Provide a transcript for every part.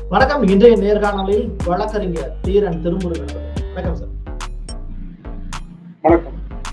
வணக்கம் இன்றைய நேர்காணலில் வழக்கறிஞர் தீரன் திருமுருகன் வணக்கம் சார் வணக்கம்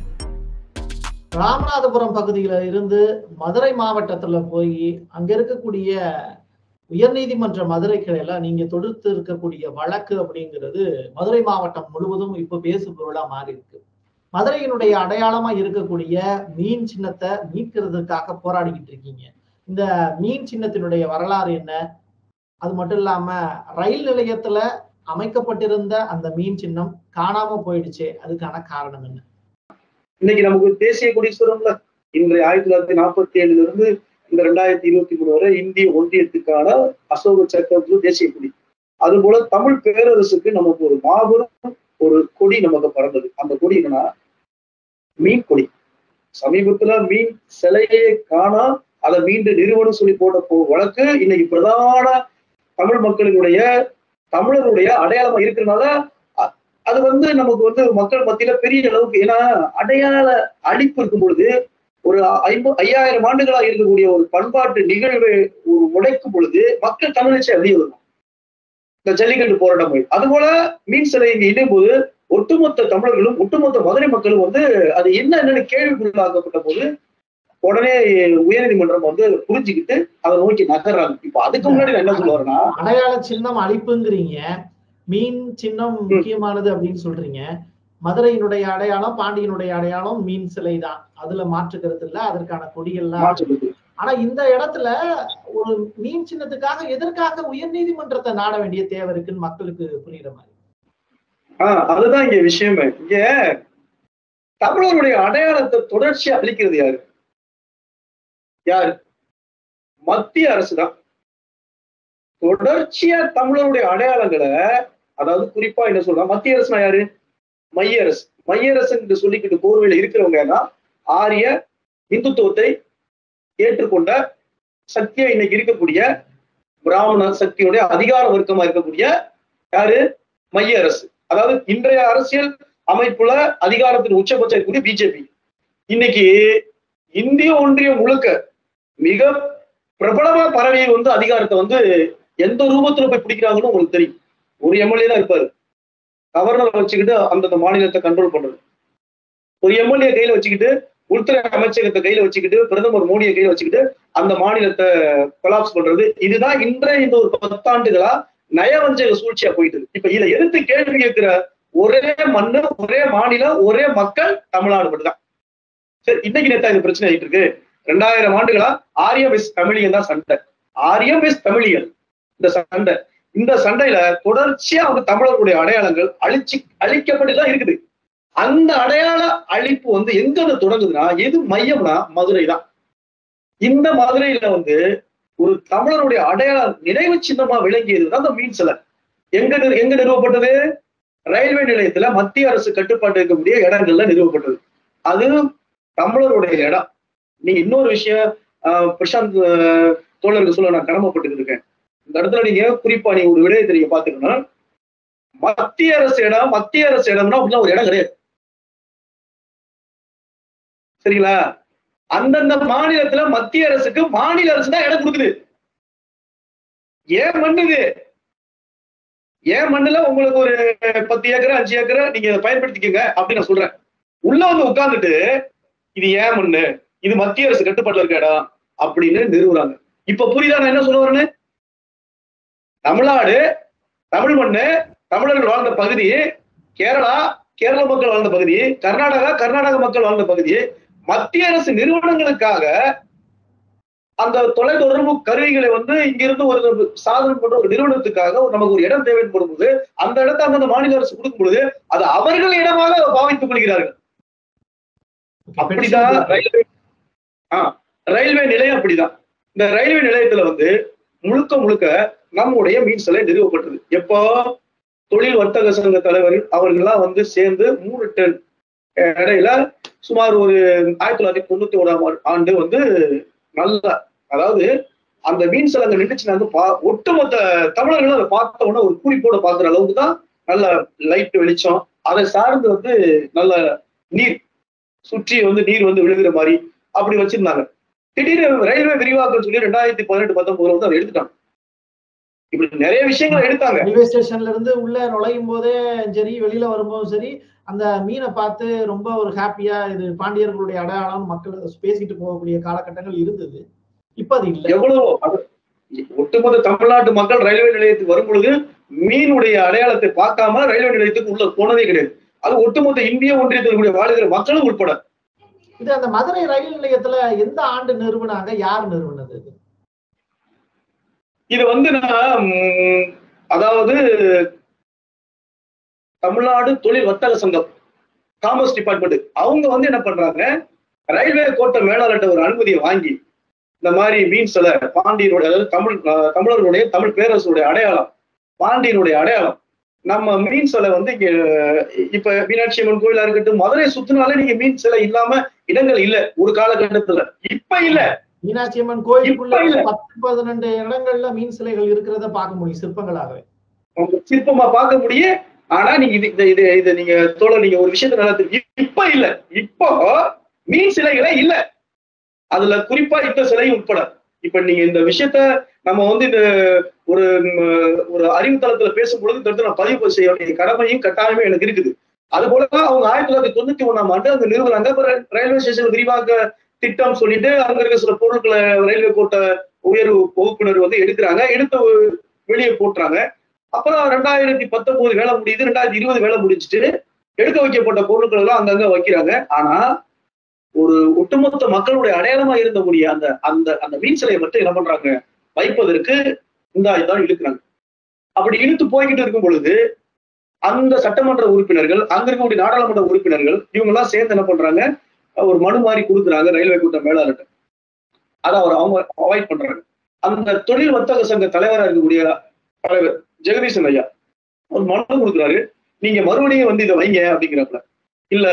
ராமநாதபுரம் பகுதியில இருந்து மதுரை மாவட்டத்துல போய் அங்க இருக்கக்கூடிய உயர்நீதிமன்ற மதுரை கிளையில நீங்க தொடுத்து இருக்கக்கூடிய வழக்கு அப்படிங்கிறது மதுரை மாவட்டம் முழுவதும் இப்ப பேசு பொருளா மாறி இருக்கு மதுரையினுடைய அடையாளமா இருக்கக்கூடிய மீன் சின்னத்தை மீட்கிறதுக்காக போராடிக்கிட்டு இருக்கீங்க இந்த மீன் சின்னத்தினுடைய வரலாறு என்ன அது மட்டும் இல்லாம ரயில் நிலையத்துல அமைக்கப்பட்டிருந்த அந்த மீன் சின்னம் காணாம போயிடுச்சு அதுக்கான காரணம் என்ன இன்னைக்கு நமக்கு தேசிய கொடி சொல்றோம்ல இன்றைய ஆயிரத்தி தொள்ளாயிரத்தி நாற்பத்தி ஏழுல இருந்து இந்த ரெண்டாயிரத்தி இருபத்தி மூணு வரை இந்திய ஒன்றியத்துக்கான அசோக சக்கரத்துல தேசிய கொடி அது போல தமிழ் பேரரசுக்கு நமக்கு ஒரு மாபெரும் ஒரு கொடி நமக்கு பறந்தது அந்த கொடி என்னன்னா மீன் கொடி சமீபத்துல மீன் சிலையே காணா அதை மீண்டும் நிறுவனம் சொல்லி போட்ட போ- வழக்கு இன்னைக்கு பிரதான தமிழ் மக்களினுடைய தமிழருடைய அடையாளமா இருக்கிறதுனால அ- அது வந்து நமக்கு வந்து மக்கள் மத்தியில பெரிய அளவுக்கு ஏன்னா அடையாள அழிப்பு இருக்கும் பொழுது ஒரு ஐம்பது ஐயாயிரம் ஆண்டுகளா இருக்கக்கூடிய ஒரு பண்பாட்டு நிகழ்வை ஒரு உடைக்கும் பொழுது மக்கள் தமிழச்சி வெளியே வரும் இந்த ஜல்லிக்கட்டு போராட்டம் போய் அதுபோல மீன் சிலை இங்க இணையும் போது ஒட்டுமொத்த தமிழர்களும் ஒட்டுமொத்த மதுரை மக்களும் வந்து அது என்ன என்னன்னு கேள்விக்குள்ளாக்கப்பட்ட போது உடனே உயர்நீதிமன்றம் வந்து புரிஞ்சுக்கிட்டு அதை நோக்கி நகர்றாங்க இப்ப அதுக்கு முன்னாடி நான் என்ன சொல்லுவாருன்னா அடையாள சின்னம் அழிப்புங்கிறீங்க மீன் சின்னம் முக்கியமானது அப்படின்னு சொல்றீங்க மதுரையினுடைய அடையாளம் பாண்டியனுடைய அடையாளம் மீன் சிலை தான் அதுல மாற்று கருத்து இல்ல அதற்கான கொடியெல்லாம் மாற்றுறது ஆனா இந்த இடத்துல ஒரு மீன் சின்னத்துக்காக எதற்காக உயர்நீதிமன்றத்தை நாட வேண்டிய தேவை இருக்குன்னு மக்களுக்கு புரியுற மாதிரி ஆஹ் அதுதான் இங்க விஷயமே இங்க தமிழருடைய அடையாளத்தை தொடர்ச்சியா அளிக்கிறது யாரு யாரு மத்திய அரசு தான் தொடர்ச்சியா தமிழருடைய அடையாளங்களை அதாவது குறிப்பா என்ன சொல்றா மத்திய அரசுனா யாரு மைய அரசு மைய அரசு என்று சொல்லிக்கிட்டு போர்வையில இருக்கிறவங்க தான் ஆரிய இந்துத்துவத்தை ஏற்றுக்கொண்ட சக்தியா இன்னைக்கு இருக்கக்கூடிய பிராமண சக்தியுடைய அதிகார வர்க்கமா இருக்கக்கூடிய யாரு மைய அரசு அதாவது இன்றைய அரசியல் அமைப்புல அதிகாரத்தின் உச்சபட்சம் இருக்கக்கூடிய பிஜேபி இன்னைக்கு இந்திய ஒன்றியம் முழுக்க மிக பிரபலமா பரவி வந்து அதிகாரத்தை வந்து எந்த ரூபத்துல போய் பிடிக்கிறாங்கன்னு உங்களுக்கு தெரியும் ஒரு எம்எல்ஏ தான் இருப்பாரு கவர்னரை வச்சுக்கிட்டு அந்தந்த மாநிலத்தை கண்ட்ரோல் பண்றது ஒரு எம்எல்ஏ கையில வச்சுக்கிட்டு உள்துறை அமைச்சகத்தை கையில வச்சுக்கிட்டு பிரதமர் மோடியை கையில வச்சுக்கிட்டு அந்த மாநிலத்தை கொலாப்ஸ் பண்றது இதுதான் இன்றைய இந்த ஒரு பத்தாண்டுகளா நயவஞ்சக சூழ்ச்சியா போயிட்டு இருக்கு. இப்ப இதை எதிர்த்து கேள்வி கேட்கிற ஒரே மண்ணு ஒரே மாநிலம் ஒரே மக்கள் தமிழ்நாடு மட்டும்தான் சரி இன்னைக்கு நேத்தா இந்த பிரச்சனை ஆயிட்டு இருக்கு ரெண்டாயிரம் ஆண்டுகளா ஆரியம் வெஸ் தமிழியன் தான் சண்டை ஆரியம் வெஸ் தமிழியன் இந்த சண்டை இந்த சண்டையில தொடர்ச்சியா வந்து தமிழர்களுடைய அடையாளங்கள் அழிச்சு அழிக்கப்பட்டுதான் இருக்குது அந்த அடையாள அழிப்பு வந்து எங்க இருந்து தொடங்குதுன்னா எது மையம்னா மதுரை தான் இந்த மதுரையில வந்து ஒரு தமிழருடைய அடையாள நினைவு சின்னமா விளங்கியது தான் அந்த மீன் சிலை எங்க நிறு- எங்க நிறுவப்பட்டது ரயில்வே நிலையத்துல மத்திய அரசு கட்டுப்பாட்டு இருக்கக்கூடிய இடங்கள்ல நிறுவப்பட்டது அது தமிழருடைய இடம் நீங்க இன்னொரு விஷயம் ஆஹ், பிரசாந்த் ஆஹ், தோழருக்கு சொல்ல நான் கடமைப்பட்டு இருக்கேன் இந்த இடத்துல நீங்க குறிப்பா நீங்க ஒரு விடயத்தை நீங்க பாத்துக்கணும் மத்திய அரசு இடம் மத்திய அரசு இடம்னா அப்படிலாம் ஒரு இடம் கிடையாது சரிங்களா அந்தந்த மாநிலத்துல மத்திய அரசுக்கு மாநில அரசு தான் இடம் கொடுக்குது ஏன் மண்ணு இது ஏன் மண்ணுல உங்களுக்கு ஒரு பத்து ஏக்கர் அஞ்சு ஏக்கர் நீங்க இதை பயன்படுத்திக்கங்க அப்படின்னு நான் சொல்றேன் உள்ள வந்து உட்கார்ந்துட்டு இது ஏன் மண்ணு இது மத்திய அரசு கட்டுப்பாட்டுல இருக்க இடம் அப்படின்னு நிறுவுறாங்க இப்ப புரியுதா நான் என்ன சொல்ல வரேன்னு தமிழ்நாடு தமிழ் மண்ணு தமிழர்கள் வாழ்ந்த பகுதி கேரளா கேரள மக்கள் வாழ்ந்த பகுதி கர்நாடகா கர்நாடக மக்கள் வாழ்ந்த பகுதி மத்திய அரசு நிறுவனங்களுக்காக அந்த தொலைத்தொடர்பு கருவிகளை வந்து இங்கிருந்து ஒரு சாதனம் பண்ற ஒரு நிறுவனத்துக்காக ஒரு நமக்கு ஒரு இடம் தேவைப்படும் போது அந்த இடத்தை அந்தந்த மாநில அரசு கொடுக்கும் பொழுது அது அவர்கள் இடமாக பாவித்துக் கொள்கிறார்கள் அப்படிதான் ரயில்வே ஆ ரயில்வே நிலையம் அப்படிதான் இந்த ரயில்வே நிலையத்துல வந்து முழுக்க முழுக்க நம்முடைய மீன் சிலை நிறுவப்பட்டது எப்போ தொழில் வர்த்தக சங்க தலைவர்கள் அவர்கள்லாம் வந்து சேர்ந்து மூணு டன் இடையில சுமார் ஒரு ஆயிரத்தி தொள்ளாயிரத்தி தொண்ணூத்தி ஓராம் ஆண்டு- ஆண்டு வந்து நல்ல அதாவது அந்த மீன் சிலை அங்க நின்றுச்சு வந்து பா ஒட்டுமொத்த தமிழர்களும் அதை பார்த்த உடனே ஒரு குறிப்போட பாக்குற அளவுக்கு தான் நல்ல லைட் வெளிச்சம் அதை சார்ந்து வந்து நல்ல நீர் சுற்றி வந்து நீர் வந்து விழுகிற மாதிரி அப்படி வச்சிருந்தாங்க திடீர்னு ரயில்வே விரிவாக்கம் சொல்லி ரெண்டாயிரத்தி பதினெட்டு பத்தொன்பதுல வந்து அதை எடுத்துட்டாங்க இப்படி நிறைய விஷயங்களை எடுத்தாங்க ரயில்வே ஸ்டேஷன்ல இருந்து உள்ள நுழையும் போதே சரி வெளியில வரும்போதும் சரி அந்த மீனை பார்த்து ரொம்ப ஒரு ஹாப்பியா இது பாண்டியர்களுடைய அடையாளம் மக்கள் பேசிட்டு போகக்கூடிய காலகட்டங்கள் இருந்தது இப்ப அது இல்ல எவ்வளவு அது ஒட்டுமொத்த தமிழ்நாட்டு மக்கள் ரயில்வே நிலையத்துக்கு வரும் பொழுது மீனுடைய அடையாளத்தை பார்க்காம ரயில்வே நிலையத்துக்கு உள்ள போனதே கிடையாது அது ஒட்டுமொத்த இந்திய ஒன்றியத்தில் கூடிய வாழ்கிற மக்களும் உட்பட இது அந்த மதுரை ரயில் நிலையத்துல எந்த ஆண்டு நிறுவனாங்க யார் நிறுவனது இது? இது வந்து நான் ம், அதாவது தமிழ்நாடு தொழில் வர்த்தக சங்கம் காமர்ஸ் டிபார்ட்மெண்ட் அவங்க வந்து என்ன பண்றாங்க ரயில்வே கோட்ட மேலாளர்கிட்ட ஒரு அனுமதியை வாங்கி இந்த மாதிரி மீன் சில பாண்டியனுடைய அதாவது தமிழ் அஹ், தமிழர்களுடைய தமிழ் பேரரசுடைய அடையாளம் பாண்டியனுடைய அடையாளம் நம்ம மீன் சிலை வந்து இங்க இப்ப மீனாட்சி அம்மன் கோயிலா இருக்கட்டும் மதுரை சுத்தினாலே நீங்க மீன் சிலை இல்லாம இடங்கள் இல்ல ஒரு காலகட்டத்துல இப்ப இல்ல மீனாட்சி அம்மன் கோயிலுக்குள்ள இப்ப இல்ல. பத்து பதினெண்டு இடங்கள்ல மீன் சிலைகள் இருக்கிறத பார்க்க முடியும் சிற்பங்களாகவே உங்க சிற்பமா பார்க்க முடியும் ஆனா நீங்க இது இது இது இது நீங்க தோழர் நீங்க ஒரு விஷயத்த நல்லா தெரிஞ்சு- இப்ப இல்ல இப்போ மீன் சிலைகளே இல்ல அதுல குறிப்பா இந்த சிலை உட்பட இப்ப நீங்க இந்த விஷயத்த நம்ம வந்து இந்த ஒரு ம், ஒரு அறிவுத்தளத்துல பேசும் பொழுது இந்த இடத்துல நான் பதிவு செய்ய வேண்டிய கடமையும் கட்டாயமே எனக்கு இருக்குது அது போலதான் அவங்க ஆயிரத்தி தொள்ளாயிரத்தி தொண்ணூத்தி ஒண்ணாம் ஆண்டு அந்த நிறுவனாங்க அப்புறம் ரயில்வே ஸ்டேஷன் விரிவாக்க திட்டம் சொல்லிட்டு அங்க இருக்க சில பொருட்களை ரயில்வே கோட்ட உயர்வு வகுப்பினர் வந்து எடுக்கிறாங்க எடுத்து வெளியே போட்டுறாங்க அப்புறம் ரெண்டாயிரத்தி பத்தொன்பது வேலை முடியுது ரெண்டாயிரத்தி இருபது வேலை முடிஞ்சுட்டு எடுக்க வைக்கப்பட்ட பொருட்கள் எல்லாம் அங்கங்க வைக்கிறாங்க ஆனா ஒரு ஒட்டுமொத்த மக்களுடைய அடையாளமா இருந்த முடிய அந்த அந்த அந்த மீன் சிலையை மட்டும் என்ன பண்றாங்க வைப்பதற்கு இந்த இதான் இழுக்கிறாங்க அப்படி இழுத்து போய்கிட்டு இருக்கும் பொழுது அந்த சட்டமன்ற உறுப்பினர்கள் அங்க இருக்கக்கூடிய நாடாளுமன்ற உறுப்பினர்கள் இவங்க எல்லாம் சேர்ந்து என்ன பண்றாங்க ஒரு மனு மாதிரி கொடுக்குறாங்க ரயில்வே கூட்ட மேலாளர்கிட்ட அதை அவர் அவங்க அவாய்ட் பண்றாங்க அந்த தொழில் வர்த்தக சங்க தலைவராக இருக்கக்கூடிய தலைவர் ஜெகதீசன் ஐயா ஒரு மனு கொடுக்குறாரு நீங்க மறுபடியும் வந்து இதை வைங்க அப்படிங்கிறப்ப இல்ல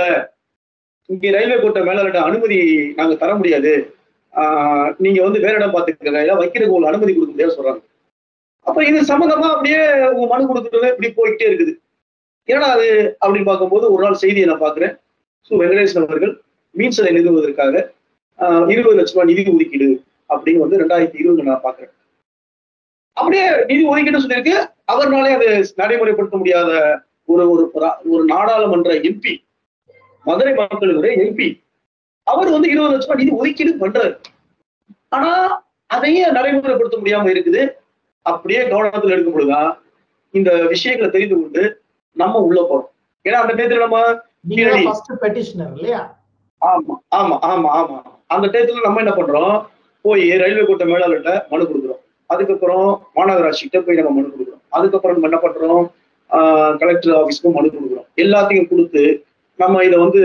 இங்க ரயில்வே கோட்ட மேலாளர்கிட்ட அனுமதி நாங்க தர முடியாது ஆஹ் நீங்க வந்து வேற இடம் பாத்துக்கங்க இல்ல வைக்கிறதுக்கு உங்களுக்கு அனுமதி கொடுக்க முடியாது சொல்றாங்க அப்ப இது சம்பந்தமா அப்படியே உங்க மனு கொடுக்குறது இப்படி போயிட்டே இருக்குது ஏன்னா அது அப்படின்னு பார்க்கும்போது ஒரு நாள் செய்தியை நான் பாக்குறேன் சு வெங்கடேசன் அவர்கள் மீன் சிலை நிறுவுவதற்காக ஆஹ் இருபது லட்சம் ரூபாய் நிதி ஒதுக்கீடு அப்படின்னு வந்து ரெண்டாயிரத்தி இருபதுல நான் பாக்குறேன் அப்படியே நிதி ஒதுக்கீடு சொல்லியிருக்கு அவர்னாலே அதை நடைமுறைப்படுத்த முடியாத ஒரு ஒரு ரா- ஒரு நாடாளுமன்ற எம்பி மதுரை மக்களுடைய எம்பி அவர் வந்து இருபது லட்சம் ரூபாய் நிதி ஒதுக்கீடு பண்றாரு ஆனா அதையும் நடைமுறைப்படுத்த முடியாம இருக்குது அப்படியே கவனத்துல எடுக்கும் பொழுதுதான் இந்த விஷயங்களை தெரிந்து கொண்டு நம்ம உள்ள போறோம் ஏன்னா அந்த நேரத்துல நம்ம நீங்க சரி. ஃபர்ஸ்ட் பெட்டிஷனர் இல்லையா ஆமா ஆமா ஆமா ஆமா அந்த டயத்துல நம்ம என்ன பண்றோம் போய் ரயில்வே கோட்ட மேலாளர்கிட்ட மனு கொடுக்குறோம் அதுக்கப்புறம் மாநகராட்சிகிட்ட போய் நம்ம மனு கொடுக்குறோம் அதுக்கப்புறம் நம்ம என்ன பண்றோம் கலெக்டர் ஆபீஸ்க்கும் மனு கொடுக்குறோம் எல்லாத்தையும் கொடுத்து நம்ம இதை வந்து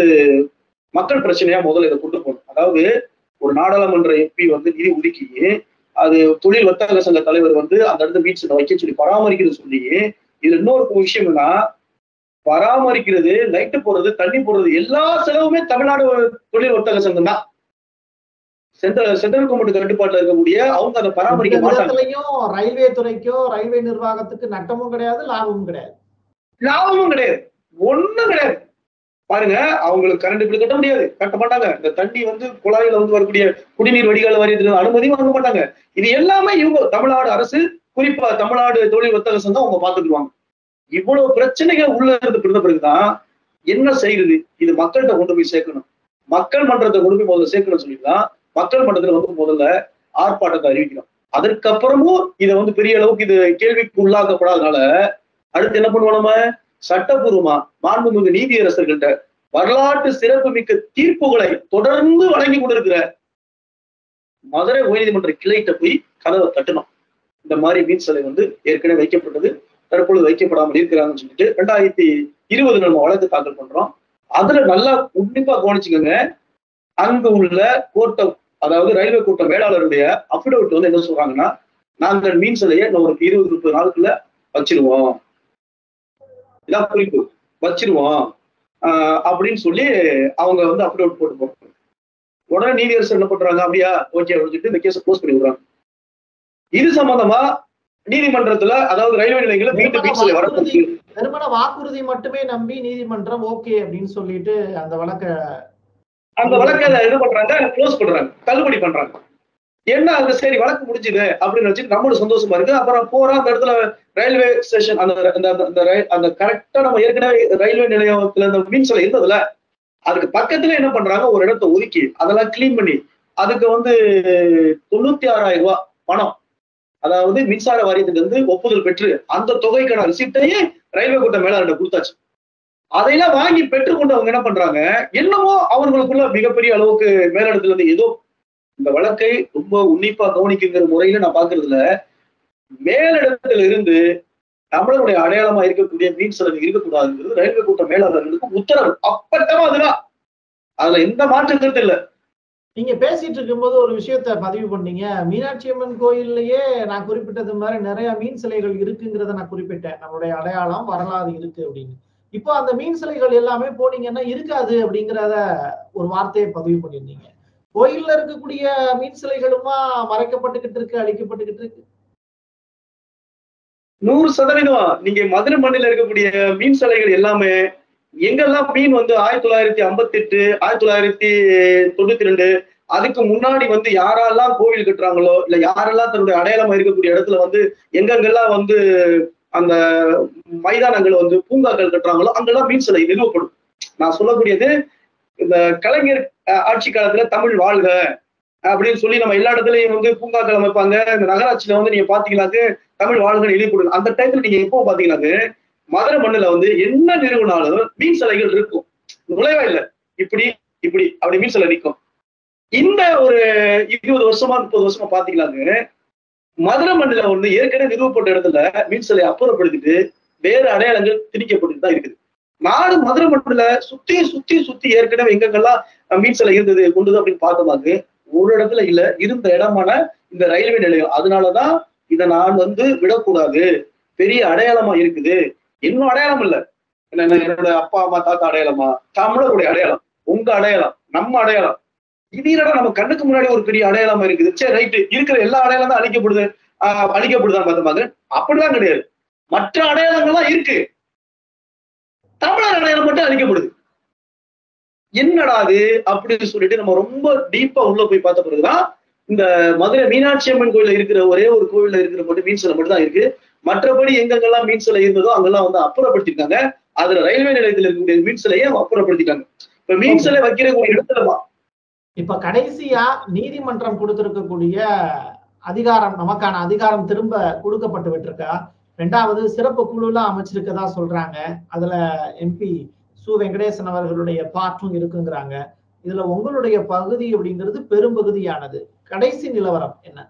மக்கள் பிரச்சனையா முதல்ல இதை கொண்டு போகணும் அதாவது ஒரு நாடாளுமன்ற எம்பி வந்து நிதி ஒதுக்கி அது தொழில் வர்த்தக சங்க தலைவர் வந்து அந்த இடத்துல மீட்ஸ் வைக்க சொல்லி பராமரிக்கிறது சொல்லி இதுல இன்னொரு விஷயம் என்னன்னா பராமரிக்கிறது லைட்டு போடுறது தண்ணி போடுறது எல்லா செலவுமே தமிழ்நாடு தொழில் வர்த்தக சங்கம் தான் சென்ட்ரல் சென்ட்ரல் கவர்மெண்ட் கட்டுப்பாட்டுல இருக்கக்கூடிய அவங்க அதை பராமரிக்க இந்த மாட்டாங்க விதத்துலயும் ரயில்வே துறைக்கோ ரயில்வே நிர்வாகத்துக்கு நட்டமும் கிடையாது லாபமும் கிடையாது லாபமும் கிடையாது ஒண்ணும் கிடையாது பாருங்க அவங்களுக்கு கரண்ட் பில் கட்ட முடியாது கட்ட மாட்டாங்க இந்த தண்ணி வந்து குழாயில வந்து வரக்கூடிய குடிநீர் வடிகால் வாரியத்துக்கு அனுமதி வாங்க மாட்டாங்க இது எல்லாமே இவங்க தமிழ்நாடு அரசு குறிப்பா தமிழ்நாடு தொழில் வர்த்தக சங்கம் அவங்க பாத்துக்குவாங்க இவ்வளவு பிரச்சனைகள் உள்ள இருந்து பிறந்த பிறகுதான் என்ன செய்யுது இது மக்கள்கிட்ட கொண்டு போய் சேர்க்கணும் மக்கள் மன்றத்தை கொண்டு போய் முதல்ல சேர்க்கணும் சொல்லிதான் மக்கள் மன்றத்துல வந்து முதல்ல ஆர்ப்பாட்டத்தை அறிவிக்கிறோம் அதற்கப்புறமும் இதை வந்து பெரிய அளவுக்கு இது கேள்விக்கு உள்ளாக்கப்படாதனால அடுத்து என்ன பண்ணுவோம் நம்ம சட்டபூர்வமா மாண்புமிகு நீதியரசர்கள்ட்ட வரலாற்று சிறப்பு மிக்க தீர்ப்புகளை தொடர்ந்து வழங்கி கொண்டிருக்கிற மதுரை உயர்நீதிமன்ற கிளைகிட்ட போய் கதவை தட்டணும் இந்த மாதிரி மீன் சிலை வந்து ஏற்கனவே வைக்கப்பட்டது தற்பொழுது வைக்கப்படாமல் இருக்கிறாங்கன்னு சொல்லிட்டு ரெண்டாயிரத்தி இருபது நம்ம வழக்கு தாக்கல் பண்றோம் அதுல நல்லா உன்னிப்பா கவனிச்சுக்கோங்க அங்கு உள்ள கோட்டம் அதாவது ரயில்வே கோட்ட மேலாளருடைய அபிடவிட் வந்து என்ன சொல்றாங்கன்னா நாங்கள் மீன் சிலையை இன்னும் ஒரு இருபது முப்பது நாளுக்குள்ள வச்சிருவோம் இதான் குறிப்பு வச்சிருவோம் ஆஹ் அப்படின்னு சொல்லி அவங்க வந்து அப்லோட் போட்டு போறாங்க உடனே நீதியரசர் என்ன பண்றாங்க அப்படியா ஓகே அப்படின்னு சொல்லிட்டு இந்த கேஸை க்ளோஸ் பண்ணி விடுறாங்க இது சம்பந்தமா நீதிமன்றத்துல அதாவது ரயில்வே நிலையங்கள மீண்டும் மீன் சிலை வரப்போகுது வெறுமன வாக்குறுதி மட்டுமே நம்பி நீதிமன்றம் ஓகே அப்படின்னு சொல்லிட்டு அந்த வழக்க அந்த வழக்கை என்ன பண்றாங்க க்ளோஸ் பண்றாங்க தள்ளுபடி பண்றாங்க என்ன அது சரி வழக்கு முடிஞ்சுது அப்படின்னு வச்சுட்டு நம்மளும் சந்தோஷமா இருக்கு அப்புறம் போறோம் அந்த இடத்துல ரயில்வே ஸ்டேஷன் அந்த அந்த அந்த- அந்த ரயில் அந்த கரெக்டா நம்ம ஏற்கனவே ரயில்வே நிலையத்துல இந்த மீன் சிலை இருந்ததுல அதுக்கு பக்கத்துல என்ன பண்றாங்க ஒரு இடத்த ஒதுக்கி அதெல்லாம் கிளீன் பண்ணி அதுக்கு வந்து தொண்ணூத்தி ஆறாயிரம் ரூபாய் பணம் அதாவது மின்சார வாரியத்துல இருந்து ஒப்புதல் பெற்று அந்த தொகைக்கான ரிசிப்டையே ரயில்வே கூட்ட மேலாளர்கிட்ட கொடுத்தாச்சு அதையெல்லாம் வாங்கி பெற்றுக்கொண்டு அவங்க என்ன பண்றாங்க என்னமோ அவங்களுக்குள்ள மிகப்பெரிய அளவுக்கு மேலிடத்துல இருந்து ஏதோ இந்த வழக்கை ரொம்ப உன்னிப்பா கவனிக்குங்கிற முறையில நான் பாக்குறதுல மேலிடத்துல இருந்து தமிழருடைய அடையாளமா இருக்கக்கூடிய மீன் சிலர் இருக்கக்கூடாதுங்கிறது ரயில்வே கூட்ட மேலாளர்களுக்கு உத்தரவு அப்பட்டமா அதுதான் அதுல எந்த மாற்று கருத்து இல்ல நீங்க பேசிட்டு இருக்கும்போது ஒரு விஷயத்த பதிவு பண்ணீங்க மீனாட்சி அம்மன் கோயில்லயே நான் குறிப்பிட்டது மாதிரி நிறைய மீன் சிலைகள் இருக்குங்கிறத நான் குறிப்பிட்டேன் நம்மளுடைய அடையாளம் வரலாறு இருக்கு அப்படின்னு இப்போ அந்த மீன் சிலைகள் எல்லாமே போனீங்கன்னா இருக்காது அப்படிங்கிறத ஒரு வார்த்தையை பதிவு பண்ணியிருந்தீங்க கோயில்ல இருக்கக்கூடிய மீன் சிலைகளுமா மறைக்கப்பட்டுக்கிட்டு இருக்கு அழிக்கப்பட்டுக்கிட்டு இருக்கு நூறு சதவீதம் நீங்க மதுரை மண்ணில இருக்கக்கூடிய மீன் சிலைகள் எல்லாமே எங்கெல்லாம் மீன் வந்து ஆயிரத்தி தொள்ளாயிரத்தி ஐம்பத்தி எட்டு ஆயிரத்தி தொள்ளாயிரத்தி தொண்ணூத்தி ரெண்டு அதுக்கு முன்னாடி வந்து யாரெல்லாம் கோவில் கட்டுறாங்களோ இல்ல யாரெல்லாம் தன்னுடைய அடையாளமா இருக்கக்கூடிய இடத்துல வந்து எங்கெங்கெல்லாம் வந்து அந்த மைதானங்கள் வந்து பூங்காக்கள் கட்டுறாங்களோ அங்கெல்லாம் மீன் சிலை நிறுவப்படும் நான் சொல்லக்கூடியது இந்த கலைஞர் அஹ், ஆட்சி காலத்துல தமிழ் வாழ்க அப்படின்னு சொல்லி நம்ம எல்லா இடத்துலயும் வந்து பூங்காக்கள் அமைப்பாங்க இந்த நகராட்சியில வந்து நீங்க பாத்தீங்கன்னாக்கு தமிழ் வாழ்கை எழுதிப்படுங்க அந்த டைத்துல நீங்க எப்போ பாத்தீங்கன்னாக்கு மதுரை மண்ணுல வந்து என்ன நிறுவனாலும் மீன் சிலைகள் இருக்கும் நுழைவா இல்ல இப்படி இப்படி அப்படி மீன் சிலை நிற்கும் இந்த ஒரு இருபது வருஷமா முப்பது வருஷமா பாத்தீங்கன்னாங்க மதுரை மண்ணுல வந்து ஏற்கனவே நிறுவப்பட்ட இடத்துல மீன் சிலையை அப்புறப்படுத்திட்டு வேறு அடையாளங்கள் திணிக்கப்பட்டு தான் இருக்குது நாடு மதுரை மண்ணுல சுத்தி சுத்தி சுத்தி ஏற்கனவே எங்கெங்கெல்லாம் மீன் சிலை இருந்தது கொண்டது அப்படின்னு பார்த்தோமாக்கு ஒரு இடத்துல இல்ல இருந்த இடமான இந்த ரயில்வே நிலையம் அதனாலதான் இதை நான் வந்து விடக்கூடாது பெரிய அடையாளமா இருக்குது இன்னும் அடையாளம் இல்ல என்ன என்ன, என்னோட அப்பா அம்மா தாத்தா அடையாளமா தமிழருடைய அடையாளம் உங்க அடையாளம் நம்ம அடையாளம் இது என்னடா நம்ம கண்ணுக்கு முன்னாடி ஒரு பெரிய அடையாளமா இருக்குது சரி ரைட்டு இருக்கிற எல்லா அடையாளம் தான் அழிக்கப்படுது ஆஹ் அழிக்கப்படுதான் பார்த்தோமாங்க அப்படிலாம் கிடையாது மற்ற அடையாளங்கள்லாம் இருக்கு தமிழர் அடையாளம் மட்டும் அழிக்கப்படுது என்னடா அது அப்படின்னு சொல்லிட்டு நம்ம ரொம்ப டீப்பா உள்ள போய் பார்த்த பிறகுதான் இந்த மதுரை மீனாட்சி அம்மன் கோயில்ல இருக்கிற ஒரே ஒரு கோயில்ல இருக்கிற மட்டும் மீன் சிலை மட்டும் தான் இருக்கு மற்றபடி எங்கெங்கெல்லாம் மீன் சிலை இருந்ததோ அங்கெல்லாம் வந்து அப்புறப்படுத்திருக்காங்க அதுல ரயில்வே நிலையத்தில் இருக்கக்கூடிய மீன் சிலையை அப்புறப்படுத்திட்டாங்க இப்ப மீன் சிலை வைக்கிற ஒரு இடத்துல வா- இப்ப கடைசியா நீதிமன்றம் கொடுத்திருக்கக்கூடிய அதிகாரம் நமக்கான அதிகாரம் திரும்ப கொடுக்கப்பட்டு விட்டிருக்கா ரெண்டாவது சிறப்பு குழுலாம் அமைச்சிருக்கதா சொல்றாங்க அதுல எம்பி சு வெங்கடேசன் அவர்களுடைய பாற்றும் இருக்குங்கிறாங்க இதுல உங்களுடைய பகுதி அப்படிங்கிறது பெரும்பகுதியானது கடைசி நிலவரம் என்ன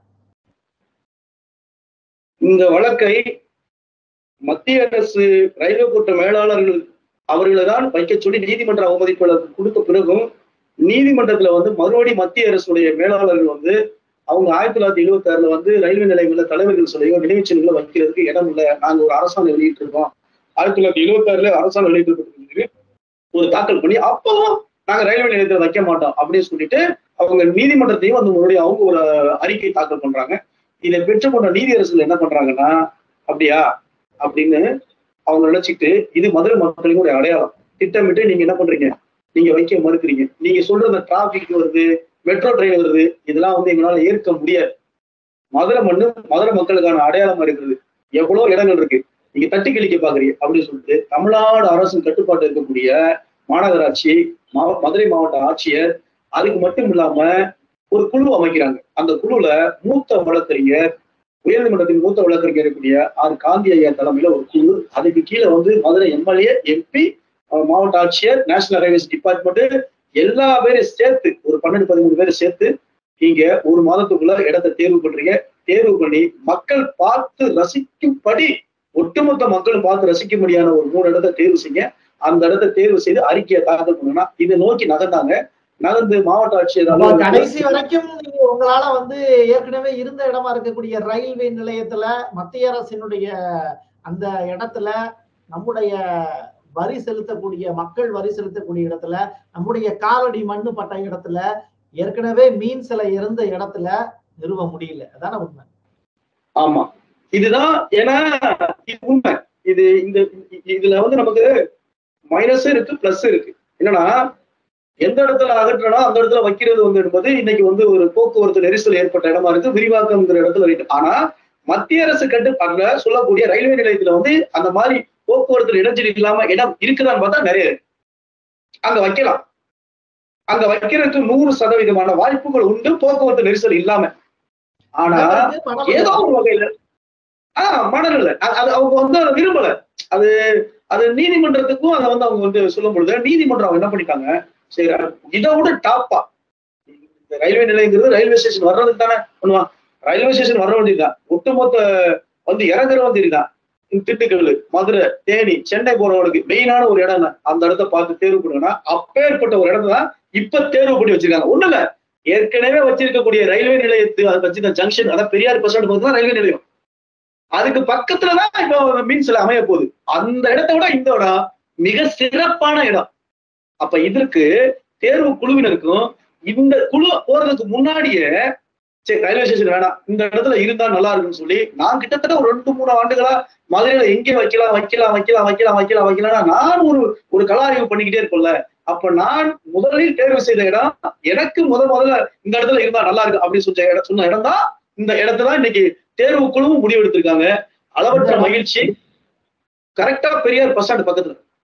இந்த வழக்கை மத்திய அரசு ரயில்வே கோட்ட மேலாளர்கள் அவர்களை தான் வைக்க சொல்லி நீதிமன்ற அவமதிப்பாளர் கொடுத்த பிறகும் நீதிமன்றத்துல வந்து மறுபடி மத்திய அரசுடைய மேலாளர்கள் வந்து அவங்க ஆயிரத்தி தொள்ளாயிரத்தி எழுபத்தி ஆறுல வந்து ரயில்வே நிலையங்கள தலைவர்கள் சொல்லியோ நினைவுச்சின்னங்களை வைக்கிறதுக்கு இடம் இல்ல நாங்க ஒரு அரசாணை வெளியிட்டு இருக்கோம் ஆயிரத்தி தொள்ளாயிரத்தி எழுபத்தி ஆறுல அரசாணை வெளியிட்டு ஒரு தாக்கல் பண்ணி அப்பவும் நாங்க ரயில்வே நிலையத்துல வைக்க மாட்டோம் அப்படின்னு சொல்லிட்டு அவங்க நீதிமன்றத்தையும் வந்து மறுபடியும் அவங்க ஒரு அறிக்கை தாக்கல் பண்றாங்க இதை பெற்றுக்கொண்ட நீதியரசர்கள் என்ன பண்றாங்கன்னா அப்படியா அப்படின்னு அவங்க நினைச்சிட்டு இது மதுரை மக்களினுடைய அடையாளம் திட்டமிட்டு நீங்க என்ன பண்றீங்க நீங்க வைக்க மறுக்கிறீங்க நீங்க சொல்ற டிராபிக் வருது மெட்ரோ ட்ரெயின் வருது இதெல்லாம் வந்து எங்களால ஏற்க முடியாது மதுரை மண்ணு மதுரை மக்களுக்கான அடையாளமா இருக்கிறது எவ்வளவு இடங்கள் இருக்கு நீங்க தட்டி கழிக்க பாக்குறீங்க அப்படின்னு சொல்லிட்டு தமிழ்நாடு அரசின் கட்டுப்பாட்டு இருக்கக்கூடிய மாநகராட்சி மாவ- மதுரை மாவட்ட ஆட்சியர் அதுக்கு மட்டும் இல்லாம ஒரு குழு அமைக்கிறாங்க அந்த குழுல மூத்த வழக்கறிஞர் உயர்நீதிமன்றத்தின் மூத்த வழக்கறிஞர் இருக்கக்கூடிய ஆர் காந்தி ஐயா தலைமையில ஒரு குழு அதுக்கு கீழே வந்து மதுரை எம்எல்ஏ எம்பி மாவட்ட ஆட்சியர் நேஷனல் ஹைவேஸ் டிபார்ட்மெண்ட் எல்லா பேரையும் சேர்த்து ஒரு பன்னெண்டு பதிமூணு பேரை சேர்த்து நீங்க ஒரு மாதத்துக்குள்ள இடத்தை தேர்வு பண்றீங்க தேர்வு பண்ணி மக்கள் பார்த்து ரசிக்கும்படி ஒட்டுமொத்த மக்களும் பார்த்து ரசிக்கும்படியான ஒரு மூணு இடத்தை தேர்வு செய்ய அந்த இடத்தை தேர்வு செய்து அறிக்கையை தாக்கல் பண்ணா இதை நோக்கி நகர்ந்தாங்க நகர்ந்து மாவட்ட ஆட்சியர் அப்ப அலுவலகத்துல- கடைசி வரைக்கும் நீங்க உங்களால வந்து ஏற்கனவே இருந்த இடமா இருக்கக்கூடிய ரயில்வே நிலையத்துல மத்திய அரசினுடைய அந்த இடத்துல நம்முடைய வரி செலுத்தக்கூடிய மக்கள் வரி செலுத்தக்கூடிய இடத்துல நம்முடைய காலடி மண்ணு பட்ட இடத்துல ஏற்கனவே மீன் சிலை இருந்த இடத்துல நிறுவ முடியல அதான உண்மை ஆமா இதுதான் ஏன்னா இது உண்மை இது இந்த இதுல வந்து நமக்கு மைனஸும் இருக்கு பிளஸ் இருக்கு என்னன்னா எந்த இடத்துல அகற்றணும் அந்த இடத்துல வைக்கிறது வந்து என்பது இன்னைக்கு வந்து ஒரு போக்குவரத்து நெரிசல் ஏற்பட்ட இடமா இருக்கு விரிவாக்கம்ங்கிற இடத்துல இருக்கு ஆனா மத்திய அரசு கட்டுப்பாட்டுல சொல்லக்கூடிய ரயில்வே நிலையத்துல வந்து அந்த மாதிரி போக்குவரத்து இடைஞ்சல் இல்லாம இடம் இருக்குதான்னு பார்த்தா நிறைய இருக்கு அங்க வைக்கலாம் அங்க வைக்கிறதுக்கு நூறு சதவீதமான வாய்ப்புகள் உண்டு போக்குவரத்து நெரிசல் இல்லாம ஆனா ஏதோ ஒரு வகையில ஆஹ் மணல் இல்ல அது அது அவங்க வந்து அதை விரும்பல அது அது நீதிமன்றத்துக்கும் அதை வந்து அவங்க வந்து சொல்லும் பொழுது நீதிமன்றம் அவங்க என்ன பண்ணிட்டாங்க சரி இதை விட டாப்பா இந்த ரயில்வே நிலையங்கிறது ரயில்வே ஸ்டேஷன் வர்றதுக்கு தானே பண்ணுவான் ரயில்வே ஸ்டேஷன் வர வேண்டியதுதான் ஒட்டுமொத்த வந்து இறங்குற வேண்டியதுதான் திண்டுக்கல் மதுரை தேனி சென்னை போறவங்களுக்கு மெயினான ஒரு இடம் தான் அந்த இடத்த பார்த்து தேர்வு பண்ணுங்கன்னா அப்பேற்பட்ட ஒரு இடத்த தான் இப்ப தேர்வு பண்ணி வச்சிருக்காங்க ஒண்ணு இல்ல ஏற்கனவே வச்சிருக்கக்கூடிய ரயில்வே நிலையத்து அதை வச்சு ஜங்ஷன் அதான் பெரியார் பஸ் ஸ்டாண்ட் தான் ரயில்வே நிலையம் அதுக்கு பக்கத்துலதான் இப்போ மீன்ஸ்ல அமைய போகுது அந்த இடத்த விட இந்த இடம் மிக சிறப்பான இடம் அப்ப இதற்கு தேர்வு குழுவினருக்கும் இந்த குழு போறதுக்கு முன்னாடியே சரி ரயில்வே ஸ்டேஷன் வேணாம் இந்த இடத்துல இருந்தா நல்லா இருக்குன்னு சொல்லி நான் கிட்டத்தட்ட ஒரு ரெண்டு மூணு ஆண்டுகளா மதுரையில எங்கே வைக்கலாம் வைக்கலாம் வைக்கலாம் வைக்கலாம் வைக்கலாம் வைக்கலாம் நான் ஒரு ஒரு கலாய்வு பண்ணிக்கிட்டே இருக்கோம்ல அப்ப நான் முதலில் தேர்வு செய்த இடம் எனக்கு முத முதல்ல இந்த இடத்துல இருந்தா நல்லா இருக்கு அப்படின்னு சொல்ல இடம் சொன்ன இடம் தான் இந்த இடத்துல இன்னைக்கு தேர்வு குழுவும் முடிவெடுத்திருக்காங்க அளவற்ற மகிழ்ச்சி கரெக்டா பெரியார் பஸ் ஸ்டாண்ட் பக்கத்துல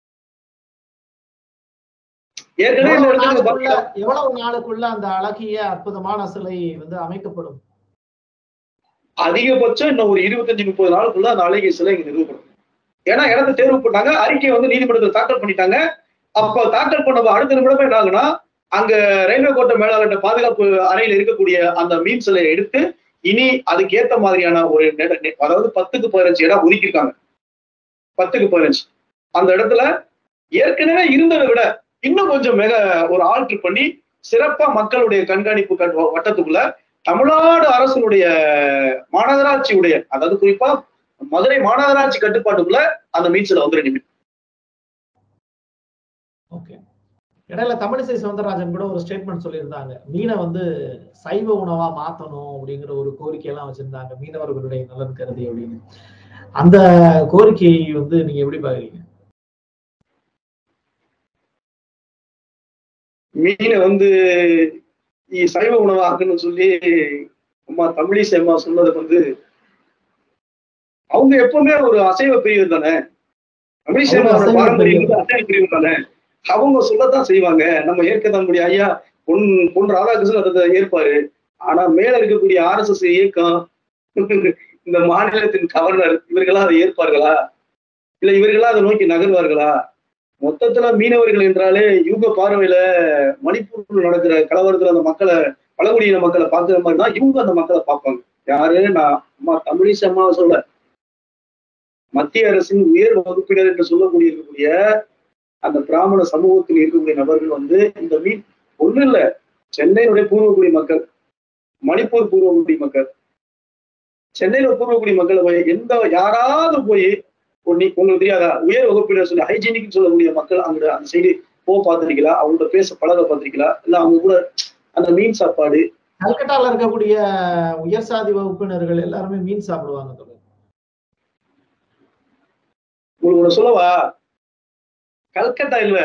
ஏற்கனவே இந்த இடத்துக்கு பக்கத்துல எவ்வளவு நாளுக்குள்ள அந்த அழகிய அற்புதமான சிலை வந்து அமைக்கப்படும் அதிகபட்சம் இன்னும் ஒரு இருபத்தஞ்சு முப்பது நாளுக்குள்ள அந்த அழகிய சிலை இங்க நிறுவப்படும் ஏன்னா இடத்த தேர்வு பண்ணாங்க அறிக்கை வந்து நீதிமன்றத்தில் தாக்கல் பண்ணிட்டாங்க அப்ப தாக்கல் பண்ண அடுத்த நிமிடமே என்ன ஆகுனா அங்க ரயில்வே கோட்ட மேலாளர்கிட்ட பாதுகாப்பு அறையில் இருக்கக்கூடிய அந்த மீன் சிலையை எடுத்து இனி அதுக்கு ஏத்த மாதிரியான ஒரு அதாவது பத்துக்கு பதினஞ்சு இடம் ஒதுக்கியிருக்காங்க பத்துக்கு பதினஞ்சு அந்த இடத்துல ஏற்கனவே இருந்ததை விட இன்னும் கொஞ்சம் மிக ஒரு ஆல்ட்ரு பண்ணி சிறப்பா மக்களுடைய கண்காணிப்பு வட்டத்துக்குள்ள தமிழ்நாடு அரசனுடைய மாநகராட்சியுடைய அதாவது குறிப்பா மதுரை மாநகராட்சி கட்டுப்பாட்டுக்குள்ள அந்த மீன்ஸ்ல வந்துரு ஓகே இடையில தமிழிசை சவுந்தரராஜன் கூட ஒரு ஸ்டேட்மெண்ட் சொல்லியிருந்தாங்க மீனை வந்து சைவ உணவா மாத்தணும் அப்படிங்கிற ஒரு கோரிக்கை எல்லாம் வச்சிருந்தாங்க மீனவர்களுடைய நலன் கருதி அப்படின்னு அந்த கோரிக்கையை வந்து நீங்க எப்படி பாக்குறீங்க மீனை வந்து சைவ உணவாகணும்னு சொல்லி அம்மா தமிழிசை அம்மா சொன்னது வந்து அவங்க எப்பவுமே ஒரு அசைவ பிரிவு தானே தமிழிசை அம்மாவோட பாரம்பரியம் அசைவ பிரிவு தானே அவங்க சொல்லத்தான் செய்வாங்க நம்ம ஏற்க தம்முடைய ஐயா பொன் பொன் ராதாகிருஷ்ணன் அதை ஏற்பாரு ஆனா மேல இருக்கக்கூடிய ஆர் எஸ் எஸ் இயக்கம் இந்த மாநிலத்தின் கவர்னர் இவர்களா அதை ஏற்பார்களா இல்ல இவர்களா அதை நோக்கி நகர்வார்களா மொத்தத்துல மீனவர்கள் என்றாலே யூக பார்வையில மணிப்பூர்ல நடக்கிற கலவரத்துல அந்த மக்களை பழங்குடியின மக்களை பாக்குற மாதிரி தான் இவங்க அந்த மக்களை பார்ப்பாங்க யாரு நான் அம்மா தமிழிசை அம்மாவை சொல்ல மத்திய அரசின் உயர் வகுப்பினர் என்று சொல்லக்கூடிய இருக்கக்கூடிய அந்த பிராமண சமூகத்தில் இருக்கக்கூடிய நபர்கள் வந்து இந்த மீன் ஒண்ணு இல்ல சென்னையினுடைய பூர்வக்குடி மக்கள் மணிப்பூர் பூர்வக்குடி மக்கள் சென்னையில பூர்வக்குடி மக்கள் போய் எந்த யாராவது போய் உங்களுக்கு தெரியாதா உயர் வகுப்பினர் சொல்லி ஹைஜீனிக் சொல்லக்கூடிய மக்கள் அங்க அந்த சைடு போக பார்த்திருக்கீங்களா அவங்கள்ட்ட பேச பழக பார்த்திருக்கீங்களா இல்ல அவங்க கூட அந்த மீன் சாப்பாடு கல்கட்டால இருக்கக்கூடிய உயர் சாதி வகுப்பினர்கள் எல்லாருமே மீன் சாப்பிடுவாங்க உங்களுக்கு சொல்லவா கல்கத்தா இல்ல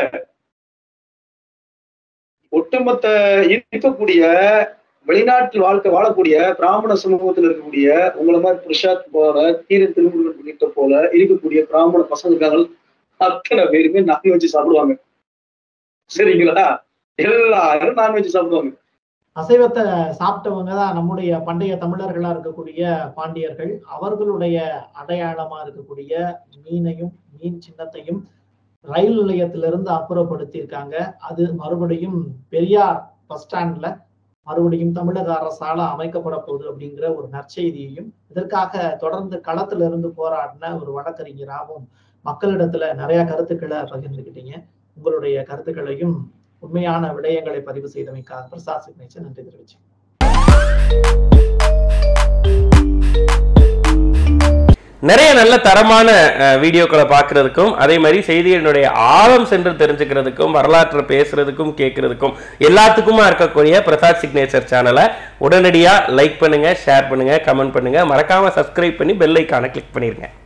ஒட்டுமொத்த இருக்கக்கூடிய வெளிநாட்டில் வாழ்க்கை வாழக்கூடிய பிராமண சமூகத்தில் இருக்கக்கூடிய உங்களை மாதிரி பிரசாத் போல தீர திருமுருகன் உள்ளிட்ட போல இருக்கக்கூடிய பிராமண பசங்க அத்தனை பேருமே நான்வெஜ் சாப்பிடுவாங்க சரிங்களா எல்லாரும் நான்வெஜ் சாப்பிடுவாங்க அசைவத்தை சாப்பிட்டவங்க தான் நம்முடைய பண்டைய தமிழர்களா இருக்கக்கூடிய பாண்டியர்கள் அவர்களுடைய அடையாளமா இருக்கக்கூடிய மீனையும் மீன் சின்னத்தையும் ரயில் நிலையத்திலிருந்து அப்புறப்படுத்தியிருக்காங்க அது மறுபடியும் பெரியார் பஸ் ஸ்டாண்ட்ல மறுபடியும் தமிழக அரசால அமைக்கப்பட போகுது அப்படிங்கிற ஒரு நற்செய்தியையும் இதற்காக தொடர்ந்து களத்திலிருந்து போராடின ஒரு வழக்கறிஞராகவும் மக்களிடத்துல நிறைய கருத்துக்களை பகிர்ந்துக்கிட்டீங்க உங்களுடைய கருத்துக்களையும் உண்மையான விடயங்களை பதிவு செய்தமைக்காக பிரசாத் சிக்னேச்சர் நன்றி தெரிவிச்சு நிறைய நல்ல தரமான வீடியோக்களை பார்க்கறதுக்கும் அதே மாதிரி செய்திகளினுடைய ஆழம் சென்று தெரிஞ்சுக்கிறதுக்கும் வரலாற்றை பேசுறதுக்கும் கேட்கறதுக்கும் எல்லாத்துக்குமா இருக்கக்கூடிய பிரசாத் சிக்னேச்சர் சேனலை உடனடியாக லைக் பண்ணுங்க ஷேர் பண்ணுங்க கமெண்ட் பண்ணுங்க மறக்காம சப்ஸ்கிரைப் பண்ணி பெல் ஐக்கானை கிளிக் பண்ணிருங்க